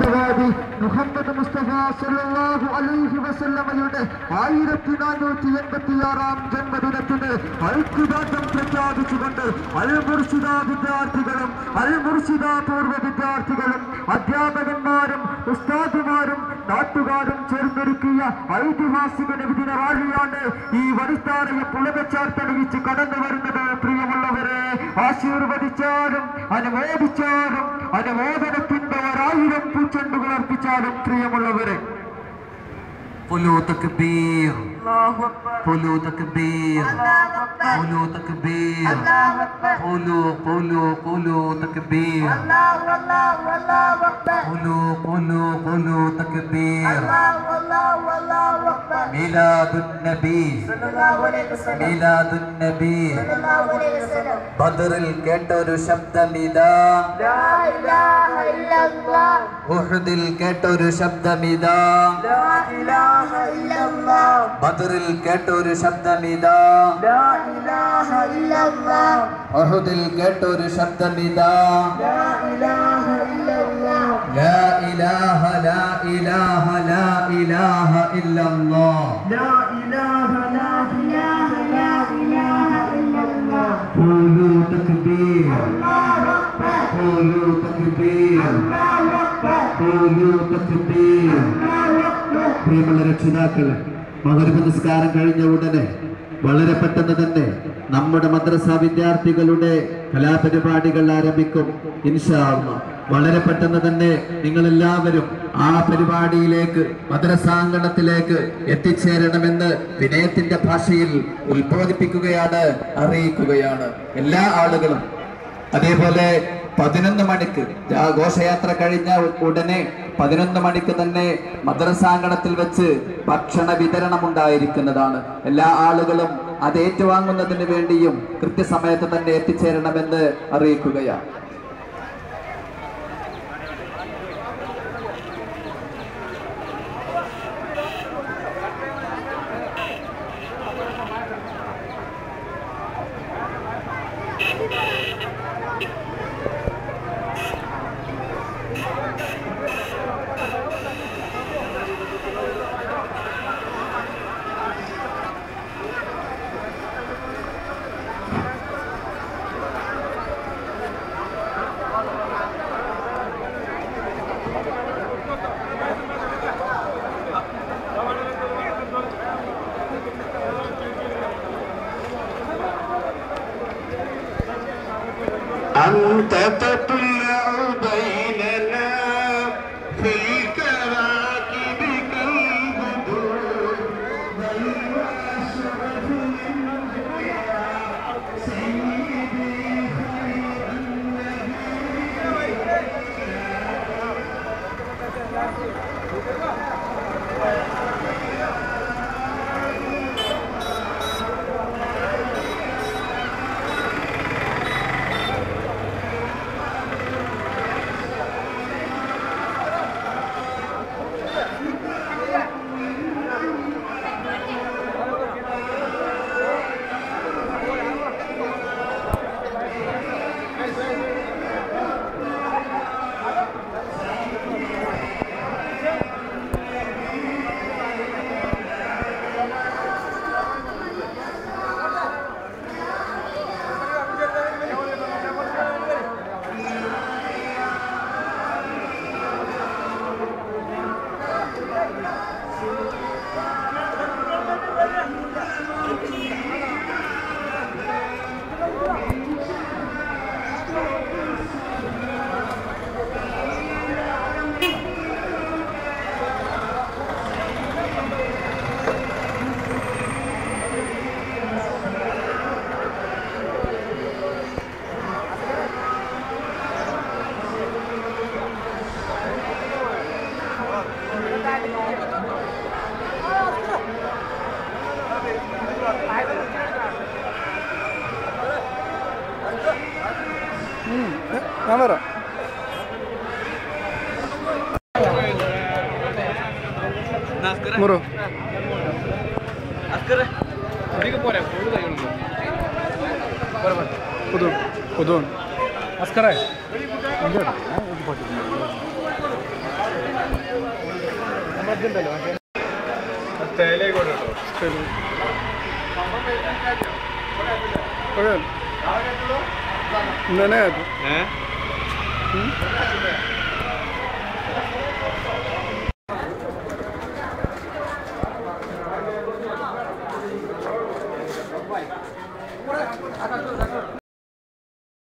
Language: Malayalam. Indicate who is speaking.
Speaker 1: പ്രവാദി മുഹമ്മദ് മുസ്തഫ സല്ലല്ലാഹു അലൈഹി വസല്ലമയുടെ ആയിരത്തി നാനൂറ്റി എൺപത്തി ആറാം ജന്മദിനത്തിന് ഐക്യദാർഢ്യം പ്രഖ്യാപിച്ചുകൊണ്ട് അൽ മുർഷിദ വിദ്യാർത്ഥികളും അൽ മുർഷിദ പൂർവ്വ വിദ്യാർത്ഥികളും അധ്യാപകന്മാരും ഉസ്താദുമാരും നാട്ടുകാരും ചേർന്നൊരുക്കിയ ഐതിഹാസിക നബിദിന റാലിയാണ് ഈ വഴിത്താറയെ പുളകച്ചാർത്തണിയിച്ച് കടന്നു വരുന്നത് പ്രിയമുള്ളവരെ ആശീർവദിച്ചാലും അനുമോദിച്ചാലും അനുമോദനത്തിന്റെ ഒരായിരം പൂച്ചെണ്ടുകൾ അർപ്പിച്ചാലും പ്രിയമുള്ളവരെ
Speaker 2: قولوا تكبير
Speaker 3: الله أكبر
Speaker 2: قولوا تكبير
Speaker 3: الله أكبر
Speaker 2: قولوا تكبير
Speaker 3: الله أكبر
Speaker 2: قولوا قولوا قولوا تكبير
Speaker 3: الله الله الله أكبر
Speaker 2: قولوا قولوا قولوا تكبير
Speaker 3: الله الله الله أكبر
Speaker 2: ميلاد النبي
Speaker 3: صلى الله عليه وسلم
Speaker 2: ميلاد النبي
Speaker 3: صلى الله عليه وسلم
Speaker 2: ബദറിൽ കേട്ടൊരു ശബ്ദമിതാ
Speaker 3: لا إله إلا الله
Speaker 2: ഉഹദിൽ കേട്ടൊരു ശബ്ദമിതാ
Speaker 3: لا إله إلا الله
Speaker 2: ബദറിൽ കേട്ടൊരു ശബ്ദമിതാ
Speaker 3: لا إله إلا الله
Speaker 2: ഉഹദിൽ കേട്ടൊരു ശബ്ദമിതാ
Speaker 3: لا إله إلا الله
Speaker 2: لا إله لا إله لا إله إلا الله
Speaker 3: لا إله لا إله لا إله إلا الله
Speaker 2: قولوا تكبير
Speaker 3: الله أكبر
Speaker 2: قولوا تكبير
Speaker 3: الله أكبر
Speaker 2: قولوا تكبير
Speaker 3: الله أكبر
Speaker 2: പ്രിയമുള്ള രക്ഷിതാക്കളെ മകരവ് നിസ്കാരം കഴിഞ്ഞ ഉടനെ വളരെ പെട്ടെന്ന് തന്നെ നമ്മുടെ മദ്രസ വിദ്യാർത്ഥികളുടെ കലാപരിപാടികൾ ആരംഭിക്കും ഇൻഷാ അല്ലാഹ്. വളരെ പെട്ടെന്ന് തന്നെ നിങ്ങൾ എല്ലാവരും ആ പരിപാടിയിലേക്ക് മദ്രസാങ്കണത്തിലേക്ക് എത്തിച്ചേരണമെന്ന് വിനയത്തിന്റെ ഭാഷയിൽ ഉത്ബോധിപ്പിക്കുകയാണ് അറിയിക്കുകയാണ് എല്ലാ ആളുകളും അതേപോലെ പതിനൊന്ന് മണിക്ക് ആ ഘോഷയാത്ര കഴിഞ്ഞ ഉടനെ പതിനൊന്ന് മണിക്ക് തന്നെ മദ്രസാങ്കണത്തിൽ വെച്ച് ഭക്ഷണ വിതരണം ഉണ്ടായിരിക്കുന്നതാണ് എല്ലാ ആളുകളും അത് ഏറ്റുവാങ്ങുന്നതിന് വേണ്ടിയും കൃത്യസമയത്ത് തന്നെ എത്തിച്ചേരണമെന്ന് അറിയിക്കുകയാണ്
Speaker 4: أنت تطلع بيننا في الكواكب كالبدور بل وأشرف الأنبياء سيدي خير
Speaker 5: ഞാൻ വരാം മുറോ പുതു പുതു അസ്കറേ ഇതുണ്ടല്ലോ മറ്റേ ശരി. ഓക്കേ. ഇന്നലെ ആയിരുന്നു. ഉം.
Speaker 1: ും